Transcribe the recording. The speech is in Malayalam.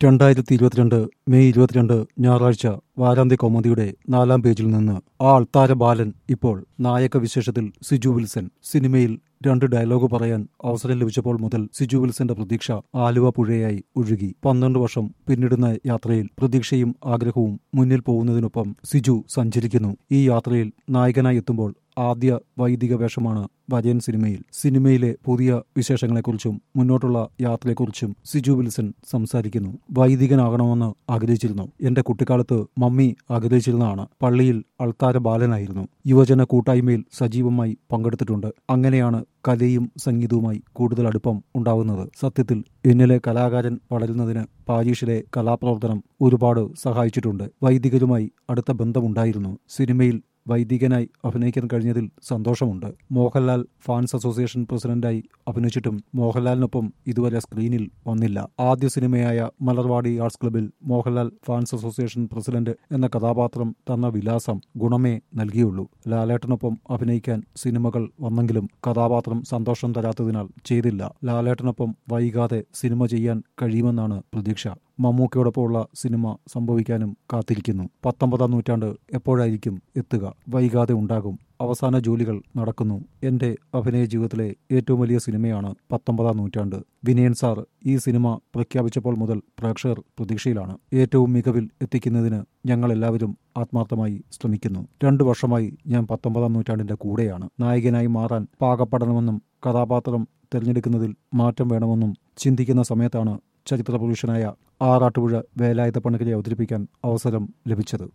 രണ്ടായിരത്തി ഇരുപത്തിരണ്ട് മെയ് ഇരുപത്തിരണ്ട് ഞായറാഴ്ച വാരാന്ത്യ കൗമുദിയുടെ നാലാം പേജിൽ നിന്ന് ആ അൾത്താര ബാലൻ ഇപ്പോൾ നായക വിശേഷത്തിൽ സിജു വിൽസൺ സിനിമയിൽ രണ്ട് ഡയലോഗ് പറയാൻ അവസരം ലഭിച്ചപ്പോൾ മുതൽ സിജു വിൽസന്റെ പ്രതീക്ഷ ആലുവ പുഴയായി ഒഴുകി പന്ത്രണ്ട് വർഷം പിന്നിടുന്ന യാത്രയിൽ പ്രതീക്ഷയും ആഗ്രഹവും മുന്നിൽ പോകുന്നതിനൊപ്പം സിജു സഞ്ചരിക്കുന്നു ഈ യാത്രയിൽ നായകനായി എത്തുമ്പോൾ ആദ്യ വൈദിക വേഷമാണ് വജയൻ സിനിമയിൽ സിനിമയിലെ പുതിയ വിശേഷങ്ങളെക്കുറിച്ചും മുന്നോട്ടുള്ള യാത്രയെക്കുറിച്ചും സിജു വിൽസൺ സംസാരിക്കുന്നു വൈദികനാകണമെന്ന് ആഗ്രഹിച്ചിരുന്നു എന്റെ കുട്ടിക്കാലത്ത് മമ്മി ആഗ്രഹിച്ചിരുന്നതാണ് പള്ളിയിൽ അൾത്താര ബാലനായിരുന്നു യുവജന കൂട്ടായ്മയിൽ സജീവമായി പങ്കെടുത്തിട്ടുണ്ട് അങ്ങനെയാണ് കലയും സംഗീതവുമായി കൂടുതൽ അടുപ്പം ഉണ്ടാവുന്നത് സത്യത്തിൽ എന്നിലെ കലാകാരൻ വളരുന്നതിന് പാരീഷിലെ കലാപ്രവർത്തനം ഒരുപാട് സഹായിച്ചിട്ടുണ്ട് വൈദികരുമായി അടുത്ത ബന്ധമുണ്ടായിരുന്നു സിനിമയിൽ വൈദികനായി അഭിനയിക്കാൻ കഴിഞ്ഞതിൽ സന്തോഷമുണ്ട് മോഹൻലാൽ ഫാൻസ് അസോസിയേഷൻ പ്രസിഡന്റായി അഭിനയിച്ചിട്ടും മോഹൻലാലിനൊപ്പം ഇതുവരെ സ്ക്രീനിൽ വന്നില്ല ആദ്യ സിനിമയായ മലർവാടി ആർട്സ് ക്ലബിൽ മോഹൻലാൽ ഫാൻസ് അസോസിയേഷൻ പ്രസിഡന്റ് എന്ന കഥാപാത്രം തന്ന വിലാസം ഗുണമേ നൽകിയുള്ളൂ ലാലേട്ടനൊപ്പം അഭിനയിക്കാൻ സിനിമകൾ വന്നെങ്കിലും കഥാപാത്രം സന്തോഷം തരാത്തതിനാൽ ചെയ്തില്ല ലാലേട്ടനൊപ്പം വൈകാതെ സിനിമ ചെയ്യാൻ കഴിയുമെന്നാണ് പ്രതീക്ഷ മമ്മൂക്കയോടൊപ്പമുള്ള സിനിമ സംഭവിക്കാനും കാത്തിരിക്കുന്നു പത്തൊമ്പതാം നൂറ്റാണ്ട് എപ്പോഴായിരിക്കും എത്തുക വൈകാതെ ഉണ്ടാകും അവസാന ജോലികൾ നടക്കുന്നു എന്റെ അഭിനയ ജീവിതത്തിലെ ഏറ്റവും വലിയ സിനിമയാണ് പത്തൊമ്പതാം നൂറ്റാണ്ട് വിനയൻ സാർ ഈ സിനിമ പ്രഖ്യാപിച്ചപ്പോൾ മുതൽ പ്രേക്ഷകർ പ്രതീക്ഷയിലാണ് ഏറ്റവും മികവിൽ എത്തിക്കുന്നതിന് ഞങ്ങൾ എല്ലാവരും ആത്മാർത്ഥമായി ശ്രമിക്കുന്നു രണ്ടു വർഷമായി ഞാൻ പത്തൊമ്പതാം നൂറ്റാണ്ടിന്റെ കൂടെയാണ് നായകനായി മാറാൻ പാകപ്പെടണമെന്നും കഥാപാത്രം തിരഞ്ഞെടുക്കുന്നതിൽ മാറ്റം വേണമെന്നും ചിന്തിക്കുന്ന സമയത്താണ് ചരിത്രപുരുഷനായ ആറാട്ടുപുഴ വേലായുധ പണിക്കരെ അവതരിപ്പിക്കാൻ അവസരം ലഭിച്ചത്